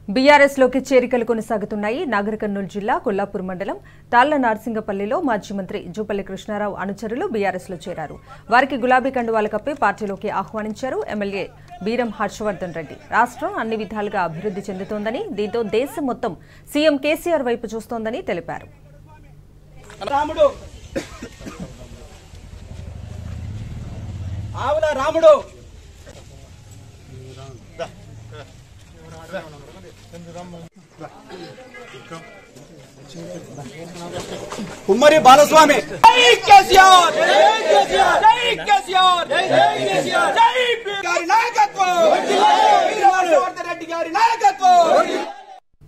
BRS లోకి చేరికలు కొనసాగుతున్నాయి నాగర్ కర్నూలు జిల్లా కొల్లాపూర్ మండలం తాళ్ల నార్సింగపల్లిలో మాజీ మంత్రి జూపల్లి కృష్ణారావు అనుచరులు బీఆర్ఎస్ లో చేరారు వారికి గులాబీ కండువాలు కప్పి పార్టీలోకి ఆహ్వానించారు ఎమ్మెల్యే బీరం హర్షవర్ధన్ రెడ్డి రాష్ట్రం అన్ని విధాలుగా అభివృద్ధి చెందుతోందని దీంతో దేశం మొత్తం సీఎం కేసీఆర్ వైపు చూస్తోందని తెలిపారు రాముడు ఆవుల రాముడు కుమ్మరి బాలస్వామి జై కేసీఆర్ జై కేసీఆర్ జై కేసీఆర్ జై కేసీఆర్ జై గారి నాయకత్వం వీర హర్షవర్ధన్ రెడ్డి గారి నాయకత్వం